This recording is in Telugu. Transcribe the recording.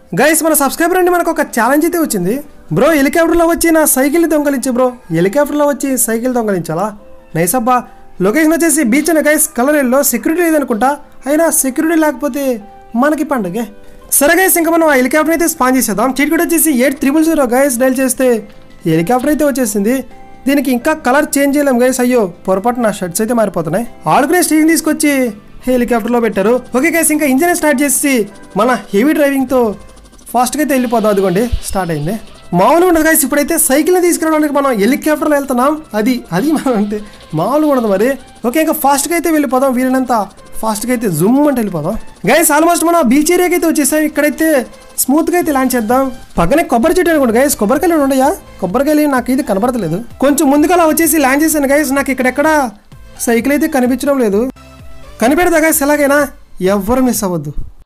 గైస్ మన సబ్స్క్రైబర్ అండి మనకు ఒక ఛాలెంజ్ అయితే వచ్చింది బ్రో హెలికాప్టర్లో వచ్చి నా సైకిల్ దొంగలించు బ్రో హెలికాప్టర్లో వచ్చి సైకిల్ దొంగలించాలా నైస్ అబ్బా లొకేషన్ వచ్చేసి బీచ్ అనే గైస్ కలర్ ఎల్లో సెక్యూరిటీ లేదనుకుంటా అయినా సెక్యూరిటీ లేకపోతే మనకి పండుగే సరే గైస్ ఇంకా మనం ఆ హెలికాప్టర్ అయితే స్పాన్ చేసేద్దాం చీట్ కూడా వచ్చేసి eight triple zero guys dial చేస్తే హెలికాప్టర్ అయితే వచ్చేసింది దీనికి ఇంకా కలర్ చేంజ్ చేయలేం గైస్ అయ్యో పొరపాటు నా షర్ట్స్ అయితే మారిపోతున్నాయి ఆడుకునే స్టీరింగ్ తీసుకొచ్చి హెలికాప్టర్లో పెట్టారు ఓకే గైస్ ఇంకా ఇంజన్ స్టార్ట్ చేసి మన హెవీ డ్రైవింగ్తో ఫాస్ట్గా అయితే వెళ్ళిపోదాం అదిగోండి స్టార్ట్ అయింది మామూలుగా ఉండదు గైస్ ఇప్పుడైతే సైకిల్ని తీసుకురావడానికి మనం హెలికాప్టర్లో వెళ్తున్నాం అది అది మనం అంటే మామూలుగా ఉండదు మరి ఓకే ఇంకా ఫాస్ట్గా అయితే వెళ్ళిపోదాం వీలైనంత ఫాస్ట్గా అయితే జూమ్ అంటే వెళ్ళిపోదాం గైస్ ఆల్మోస్ట్ మనం బీచ్ ఏరియాకి అయితే వచ్చేసాం ఇక్కడైతే స్మూత్గా అయితే ల్యాండ్ చేద్దాం పక్కనే కొబ్బరి చెట్టు అనుకోండి గైస్ కొబ్బరికాయలు ఉండయా కొబ్బరికాయలు నాకు ఇది కనబడతలేదు కొంచెం ముందుగా అలా వచ్చేసి ల్యాండ్ చేశాను గైస్ నాకు ఇక్కడెక్కడ సైకిల్ అయితే కనిపించడం లేదు కనిపెడతా గైస్ ఎలాగైనా ఎవ్వరు మిస్ అవ్వద్దు